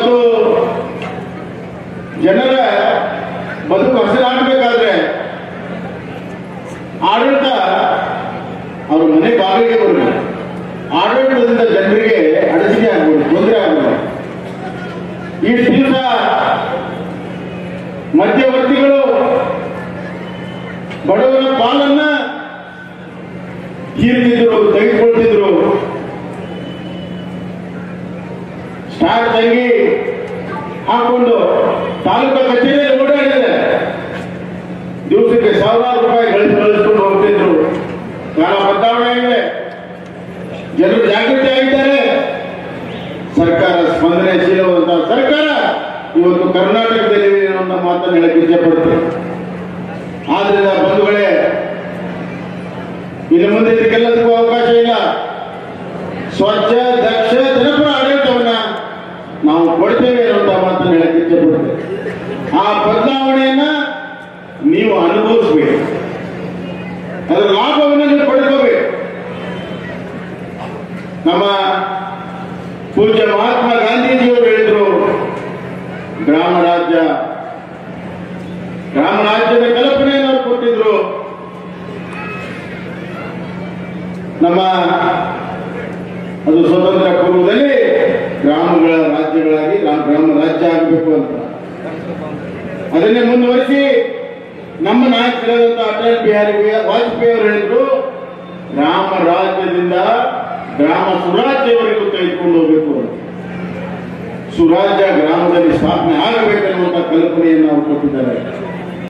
ಇವತ್ತು ಜನರ ಬದುಕು ಹಸಿರಾಗಬೇಕಾದ್ರೆ ಆಡಳಿತ ಅವ್ರ ಮನೆ ಬಾಗಿಲಿಗೆ ಬರಬೇಕು ಆಡಳಿತದಿಂದ ಜನರಿಗೆ ಅಡಚಣೆ ಆಗ್ಬೋದು ತೊಂದರೆ ಆಗ್ಬೋದು ಈ ದಿವಸ ಮಧ್ಯವರ್ತಿಗಳು ಬಡವರ ಪಾಲನ್ನ ಹೀರ್ತಿದ್ರು ತೆಗೆದುಕೊಳ್ತಿದ್ರು ಸ್ಟಾರ್ ತಂಗಿ ಹಾಕೊಂಡು ತಾಲೂಕಾ ಕಚೇರಿಯಲ್ಲಿ ಓಡಾಡಿದೆ ದಿವಸಕ್ಕೆ ಸಾವಿರಾರು ರೂಪಾಯಿ ಗಳಿಸಿ ಗಳಿಸ್ಕೊಂಡು ಹೋಗ್ತಿದ್ರು ಕಾಲ ಬದಲಾವಣೆ ಆಗಿದೆ ಜನರು ಜಾಗೃತಿ ಆಗಿದ್ದಾರೆ ಸರ್ಕಾರ ಸ್ಪಂದನಶೀಲವಾದಂತಹ ಸರ್ಕಾರ ಇವತ್ತು ಕರ್ನಾಟಕದಲ್ಲಿ ಇದೆ ಅನ್ನೋ ಮಾತನ್ನು ಹೇಳಕ್ಕೆ ಇಚ್ಛೆಪಡ್ತೇನೆ ಆದ್ರಿಂದ ಬಂಧುಗಳೇ ಇನ್ನು ಮುಂದೆ ಇದಕ್ಕೆಲ್ಲದಕ್ಕೂ ಅವಕಾಶ ಇಲ್ಲ ಸ್ವಚ್ಛ ದಕ್ಷ ಜನಪರ ಆಡಳಿತವನ್ನ ನಾವು ಕೊಡ್ತೇವೆ ಅನ್ನುವಂತಹ ಮಾತನ್ನು ಹೇಳಕ್ಕೆ ಇಚ್ಛೆಪಡ್ತೇವೆ ಆ ಬದಲಾವಣೆಯನ್ನ ನೀವು ಅನುಭವಿಸಬೇಕು ಅದರ ಲಾಭವನ್ನು ನೀವು ಪಡ್ಕೋಬೇಕು ನಮ್ಮ ಪೂಜ್ಯ ಮಹಾತ್ಮ ಗಾಂಧೀಜಿಯವರು ಹೇಳಿದ್ರು ಗ್ರಾಮ ರಾಜ್ಯ ಗ್ರಾಮ ರಾಜ್ಯದ ಕಲ್ಪನೆಯನ್ನು ಅವರು ಕೊಟ್ಟಿದ್ರು ನಮ್ಮ ಅದು ಸ್ವತಂತ್ರ ಪೂರ್ವದಲ್ಲಿ ಗ್ರಾಮಗಳ ರಾಜ್ಯಗಳಾಗಿ ಗ್ರಾಮ ಗ್ರಾಮ ರಾಜ್ಯ ಆಗಬೇಕು ಅಂತ ಅದನ್ನೇ ಮುಂದುವರಿಸಿ ನಮ್ಮ ನಾಯಕರಾದಂತ ಅಟಲ್ ಬಿಹಾರಿ ವಾಜಪೇಯಿ ಅವರು ಹೇಳಿದ್ರು ಗ್ರಾಮ ರಾಜ್ಯದಿಂದ ಗ್ರಾಮ ಸುರಾಜ್ಯವರೆಗೂ ತೆಗೆದುಕೊಂಡು ಹೋಗಬೇಕು ಅಂತ. ಸುರಾಜ್ಯ ಗ್ರಾಮದಲ್ಲಿ ಸ್ಥಾಪನೆ ಆಗಬೇಕನ್ನುವಂತ ಕಲ್ಪನೆಯನ್ನು ಅವರು ಕೊಟ್ಟಿದ್ದಾರೆ